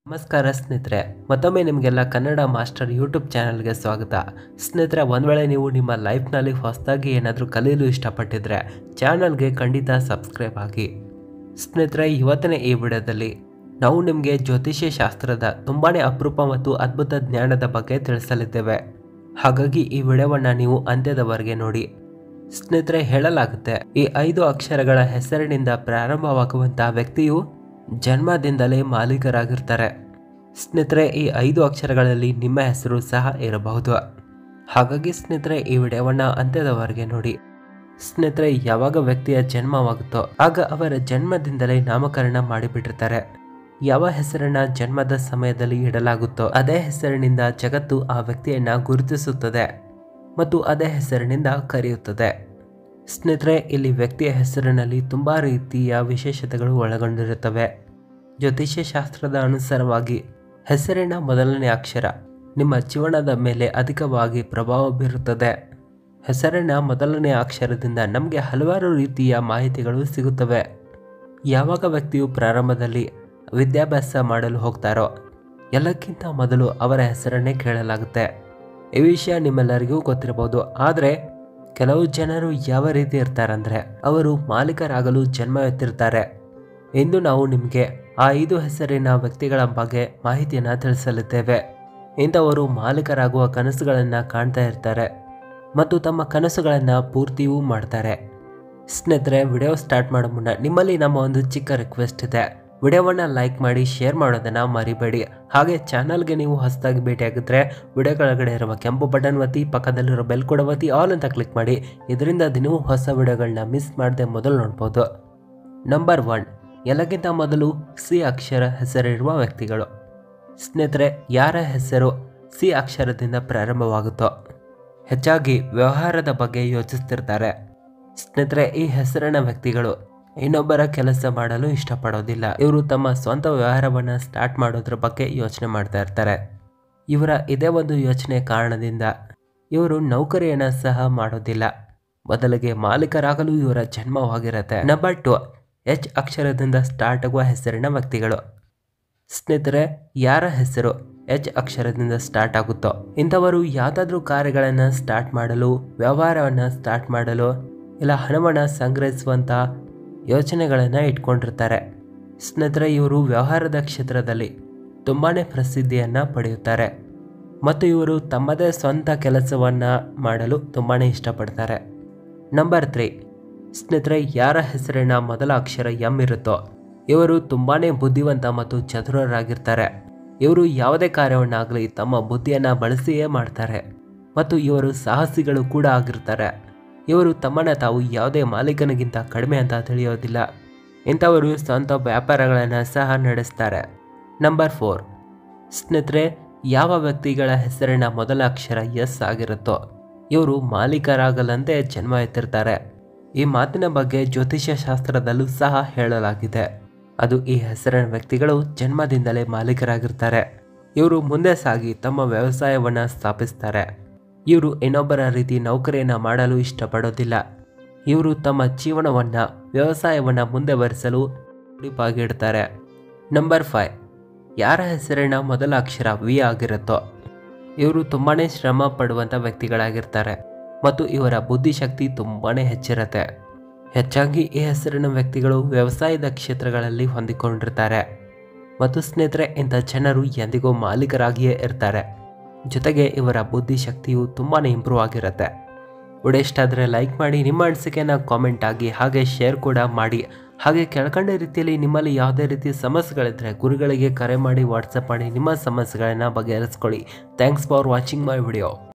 ನಮಸ್ಕಾರ ಸ್ನೇಹಿತರೆ ಮತ್ತೊಮ್ಮೆ ನಿಮಗೆಲ್ಲ ಕನ್ನಡ ಮಾಸ್ಟರ್ ಯೂಟ್ಯೂಬ್ ಚಾನಲ್ಗೆ ಸ್ವಾಗತ ಸ್ನೇಹಿತರೆ ಒಂದು ವೇಳೆ ನೀವು ನಿಮ್ಮ ಲೈಫ್ನಲ್ಲಿ ಹೊಸದಾಗಿ ಏನಾದರೂ ಕಲಿಯಲು ಇಷ್ಟಪಟ್ಟಿದ್ರೆ ಚಾನಲ್ಗೆ ಖಂಡಿತ ಸಬ್ಸ್ಕ್ರೈಬ್ ಆಗಿ ಸ್ನೇಹಿತರೆ ಇವತ್ತಿನ ಈ ವಿಡಿಯೋದಲ್ಲಿ ನಾವು ನಿಮಗೆ ಜ್ಯೋತಿಷ್ಯ ಶಾಸ್ತ್ರದ ತುಂಬಾ ಅಪರೂಪ ಮತ್ತು ಅದ್ಭುತ ಜ್ಞಾನದ ಬಗ್ಗೆ ತಿಳಿಸಲಿದ್ದೇವೆ ಹಾಗಾಗಿ ಈ ವಿಡಿಯೋವನ್ನು ನೀವು ಅಂತ್ಯದವರೆಗೆ ನೋಡಿ ಸ್ನೇಹಿತರೆ ಹೇಳಲಾಗುತ್ತೆ ಈ ಐದು ಅಕ್ಷರಗಳ ಹೆಸರಿನಿಂದ ಪ್ರಾರಂಭವಾಗುವಂತಹ ವ್ಯಕ್ತಿಯು ಜನ್ಮದಿಂದಲೇ ಮಾಲೀಕರಾಗಿರ್ತಾರೆ ಸ್ನೇಹಿತರೆ ಈ ಐದು ಅಕ್ಷರಗಳಲ್ಲಿ ನಿಮ್ಮ ಹೆಸರು ಸಹ ಇರಬಹುದು ಹಾಗಾಗಿ ಸ್ನೇಹಿತರೆ ಈ ವಿಡಿಯೋವನ್ನು ಅಂತ್ಯದವರೆಗೆ ನೋಡಿ ಸ್ನೇಹಿತರೆ ಯಾವಾಗ ವ್ಯಕ್ತಿಯ ಜನ್ಮವಾಗುತ್ತೋ ಆಗ ಅವರ ಜನ್ಮದಿಂದಲೇ ನಾಮಕರಣ ಮಾಡಿಬಿಟ್ಟಿರ್ತಾರೆ ಯಾವ ಹೆಸರನ್ನ ಜನ್ಮದ ಸಮಯದಲ್ಲಿ ಇಡಲಾಗುತ್ತೋ ಅದೇ ಹೆಸರಿನಿಂದ ಜಗತ್ತು ಆ ವ್ಯಕ್ತಿಯನ್ನ ಗುರುತಿಸುತ್ತದೆ ಮತ್ತು ಅದೇ ಹೆಸರಿನಿಂದ ಕರೆಯುತ್ತದೆ ಸ್ನೇಹಿತರೆ ಇಲ್ಲಿ ವ್ಯಕ್ತಿಯ ಹೆಸರಿನಲ್ಲಿ ತುಂಬ ರೀತಿಯ ವಿಶೇಷತೆಗಳು ಒಳಗೊಂಡಿರುತ್ತವೆ ಜ್ಯೋತಿಷ್ಯ ಶಾಸ್ತ್ರದ ಅನುಸಾರವಾಗಿ ಹೆಸರಿನ ಮೊದಲನೇ ಅಕ್ಷರ ನಿಮ್ಮ ಜೀವನದ ಮೇಲೆ ಅಧಿಕವಾಗಿ ಪ್ರಭಾವ ಬೀರುತ್ತದೆ ಹೆಸರಿನ ಮೊದಲನೇ ಅಕ್ಷರದಿಂದ ನಮಗೆ ಹಲವಾರು ರೀತಿಯ ಮಾಹಿತಿಗಳು ಸಿಗುತ್ತವೆ ಯಾವಾಗ ವ್ಯಕ್ತಿಯು ಪ್ರಾರಂಭದಲ್ಲಿ ವಿದ್ಯಾಭ್ಯಾಸ ಮಾಡಲು ಹೋಗ್ತಾರೋ ಎಲ್ಲಕ್ಕಿಂತ ಮೊದಲು ಅವರ ಹೆಸರನ್ನೇ ಕೇಳಲಾಗುತ್ತೆ ಈ ವಿಷಯ ನಿಮ್ಮೆಲ್ಲರಿಗೂ ಗೊತ್ತಿರಬಹುದು ಆದರೆ ಕೆಲವು ಜನರು ಯಾವ ರೀತಿ ಇರ್ತಾರಂದ್ರೆ ಅವರು ಮಾಲೀಕರಾಗಲು ಜನ್ಮವೆತ್ತಿರ್ತಾರೆ ಇಂದು ನಾವು ನಿಮಗೆ ಆ ಐದು ಹೆಸರಿನ ವ್ಯಕ್ತಿಗಳ ಬಗ್ಗೆ ಮಾಹಿತಿಯನ್ನು ತಿಳಿಸಲಿದ್ದೇವೆ ಇಂಥವರು ಮಾಲೀಕರಾಗುವ ಕನಸುಗಳನ್ನು ಕಾಣ್ತಾ ಇರ್ತಾರೆ ಮತ್ತು ತಮ್ಮ ಕನಸುಗಳನ್ನು ಪೂರ್ತಿಯೂ ಮಾಡ್ತಾರೆ ಸ್ನೇಹಿತರೆ ವಿಡಿಯೋ ಸ್ಟಾರ್ಟ್ ಮಾಡೋ ಮುನ್ನ ನಿಮ್ಮಲ್ಲಿ ನಮ್ಮ ಒಂದು ಚಿಕ್ಕ ರಿಕ್ವೆಸ್ಟ್ ಇದೆ ವಿಡಿಯೋವನ್ನು ಲೈಕ್ ಮಾಡಿ ಶೇರ್ ಮಾಡೋದನ್ನು ಮರಿಬೇಡಿ ಹಾಗೆ ಚಾನಲ್ಗೆ ನೀವು ಹೊಸದಾಗಿ ಭೇಟಿಯಾಗಿದ್ದರೆ ವಿಡಿಯೋ ಕೆಳಗಡೆ ಇರುವ ಕೆಂಪು ಬಟನ್ ಒತ್ತಿ ಪಕ್ಕದಲ್ಲಿರೋ ಬೆಲ್ ಕೂಡ ಒತ್ತಿ ಆಲ್ ಅಂತ ಕ್ಲಿಕ್ ಮಾಡಿ ಇದರಿಂದ ದಿನವೂ ಹೊಸ ವಿಡಿಯೋಗಳನ್ನ ಮಿಸ್ ಮಾಡದೆ ಮೊದಲು ನೋಡ್ಬೋದು ನಂಬರ್ ಒನ್ ಎಲ್ಲಕ್ಕಿಂತ ಮೊದಲು ಸಿ ಅಕ್ಷರ ಹೆಸರಿರುವ ವ್ಯಕ್ತಿಗಳು ಸ್ನೇಹಿತರೆ ಯಾರ ಹೆಸರು ಸಿ ಅಕ್ಷರದಿಂದ ಪ್ರಾರಂಭವಾಗುತ್ತೋ ಹೆಚ್ಚಾಗಿ ವ್ಯವಹಾರದ ಬಗ್ಗೆ ಯೋಚಿಸ್ತಿರ್ತಾರೆ ಸ್ನೇಹಿತರೆ ಈ ಹೆಸರಿನ ವ್ಯಕ್ತಿಗಳು ಇನ್ನೊಬ್ಬರ ಕೆಲಸ ಮಾಡಲು ಇಷ್ಟಪಡೋದಿಲ್ಲ ಇವರು ತಮ್ಮ ಸ್ವಂತ ವ್ಯವಹಾರವನ್ನು ಸ್ಟಾರ್ಟ್ ಮಾಡೋದ್ರ ಬಗ್ಗೆ ಯೋಚನೆ ಮಾಡ್ತಾ ಇರ್ತಾರೆ ಇವರ ಇದೇ ಒಂದು ಯೋಚನೆ ಕಾರಣದಿಂದ ಇವರು ನೌಕರಿಯನ್ನು ಸಹ ಮಾಡೋದಿಲ್ಲ ಬದಲಿಗೆ ಮಾಲೀಕರಾಗಲು ಇವರ ಜನ್ಮವಾಗಿರುತ್ತೆ ನಂಬರ್ ಟು ಎಚ್ ಅಕ್ಷರದಿಂದ ಸ್ಟಾರ್ಟ್ ಆಗುವ ಹೆಸರಿನ ವ್ಯಕ್ತಿಗಳು ಸ್ನೇಹಿತರೆ ಯಾರ ಹೆಸರು ಎಚ್ ಅಕ್ಷರದಿಂದ ಸ್ಟಾರ್ಟ್ ಆಗುತ್ತೋ ಇಂಥವರು ಯಾವುದಾದ್ರೂ ಕಾರ್ಯಗಳನ್ನು ಸ್ಟಾರ್ಟ್ ಮಾಡಲು ವ್ಯವಹಾರವನ್ನು ಸ್ಟಾರ್ಟ್ ಮಾಡಲು ಇಲ್ಲ ಹಣವನ್ನು ಸಂಗ್ರಹಿಸುವಂಥ ಯೋಚನೆಗಳನ್ನು ಇಟ್ಕೊಂಡಿರ್ತಾರೆ ಸ್ನೇಹಿತರೆ ಇವರು ವ್ಯವಹಾರದ ಕ್ಷೇತ್ರದಲ್ಲಿ ತುಂಬಾ ಪ್ರಸಿದ್ಧಿಯನ್ನು ಪಡೆಯುತ್ತಾರೆ ಮತ್ತು ಇವರು ತಮ್ಮದೇ ಸ್ವಂತ ಕೆಲಸವನ್ನು ಮಾಡಲು ತುಂಬಾ ಇಷ್ಟಪಡ್ತಾರೆ ನಂಬರ್ ತ್ರೀ ಸ್ನೇಹಿತರೆ ಯಾರ ಹೆಸರಿನ ಮೊದಲ ಅಕ್ಷರ ಎಂ ಇರುತ್ತೋ ಇವರು ತುಂಬಾ ಬುದ್ಧಿವಂತ ಮತ್ತು ಚತುರರಾಗಿರ್ತಾರೆ ಇವರು ಯಾವುದೇ ಕಾರ್ಯವನ್ನಾಗಲಿ ತಮ್ಮ ಬುದ್ಧಿಯನ್ನು ಬಳಸಿಯೇ ಮಾಡ್ತಾರೆ ಮತ್ತು ಇವರು ಸಾಹಸಿಗಳು ಕೂಡ ಆಗಿರ್ತಾರೆ ಇವರು ತಮ್ಮನ್ನು ತಾವು ಯಾವುದೇ ಮಾಲೀಕನಿಗಿಂತ ಕಡಿಮೆ ಅಂತ ತಿಳಿಯೋದಿಲ್ಲ ಇಂಥವರು ಸ್ವಂತ ವ್ಯಾಪಾರಗಳನ್ನು ಸಹ ನಡೆಸ್ತಾರೆ ನಂಬರ್ ಫೋರ್ ಸ್ನೇಹಿತರೆ ಯಾವ ವ್ಯಕ್ತಿಗಳ ಹೆಸರಿನ ಮೊದಲ ಅಕ್ಷರ ಎಸ್ ಆಗಿರುತ್ತೋ ಇವರು ಮಾಲೀಕರಾಗಲಂತೆ ಜನ್ಮ ಎತ್ತಿರ್ತಾರೆ ಈ ಮಾತಿನ ಬಗ್ಗೆ ಜ್ಯೋತಿಷ್ಯ ಶಾಸ್ತ್ರದಲ್ಲೂ ಸಹ ಹೇಳಲಾಗಿದೆ ಅದು ಈ ಹೆಸರಿನ ವ್ಯಕ್ತಿಗಳು ಜನ್ಮದಿಂದಲೇ ಮಾಲೀಕರಾಗಿರ್ತಾರೆ ಇವರು ಮುಂದೆ ಸಾಗಿ ತಮ್ಮ ವ್ಯವಸಾಯವನ್ನು ಸ್ಥಾಪಿಸ್ತಾರೆ ಇವರು ಇನ್ನೊಬ್ಬರ ರೀತಿ ನೌಕರಿಯನ್ನು ಮಾಡಲು ಇಷ್ಟಪಡೋದಿಲ್ಲ ಇವರು ತಮ್ಮ ಜೀವನವನ್ನು ವ್ಯವಸಾಯವನ್ನು ಮುಂದೆ ಬರೆಸಲು ಮುಡಿಪಾಗಿಡ್ತಾರೆ ನಂಬರ್ ಫೈವ್ ಯಾರ ಹೆಸರಿನ ಮೊದಲ ಅಕ್ಷರ ವಿ ಆಗಿರುತ್ತೋ ಇವರು ತುಂಬಾ ಶ್ರಮ ಪಡುವಂಥ ವ್ಯಕ್ತಿಗಳಾಗಿರ್ತಾರೆ ಮತ್ತು ಇವರ ಬುದ್ಧಿಶಕ್ತಿ ತುಂಬಾ ಹೆಚ್ಚಿರುತ್ತೆ ಹೆಚ್ಚಾಗಿ ಈ ಹೆಸರಿನ ವ್ಯಕ್ತಿಗಳು ವ್ಯವಸಾಯದ ಕ್ಷೇತ್ರಗಳಲ್ಲಿ ಹೊಂದಿಕೊಂಡಿರ್ತಾರೆ ಮತ್ತು ಸ್ನೇಹಿತರೆ ಇಂಥ ಜನರು ಎಂದಿಗೂ ಮಾಲೀಕರಾಗಿಯೇ ಇರ್ತಾರೆ ಜೊತೆಗೆ ಇವರ ಬುದ್ಧಿಶಕ್ತಿಯು ತುಂಬಾ ಇಂಪ್ರೂವ್ ಆಗಿರುತ್ತೆ ವಿಡಿಯೋ ಇಷ್ಟ ಆದರೆ ಲೈಕ್ ಮಾಡಿ ನಿಮ್ಮ ಅನಿಸಿಕೆನ ಕಾಮೆಂಟ್ ಆಗಿ ಹಾಗೆ ಶೇರ್ ಕೂಡ ಮಾಡಿ ಹಾಗೆ ಕೆಳಕಂಡ ರೀತಿಯಲ್ಲಿ ನಿಮ್ಮಲ್ಲಿ ಯಾವುದೇ ರೀತಿಯ ಸಮಸ್ಯೆಗಳಿದ್ದರೆ ಗುರುಗಳಿಗೆ ಕರೆ ಮಾಡಿ ವಾಟ್ಸಪ್ ಮಾಡಿ ನಿಮ್ಮ ಸಮಸ್ಯೆಗಳನ್ನು ಬಗೆಹರಿಸ್ಕೊಳ್ಳಿ thanks for watching my video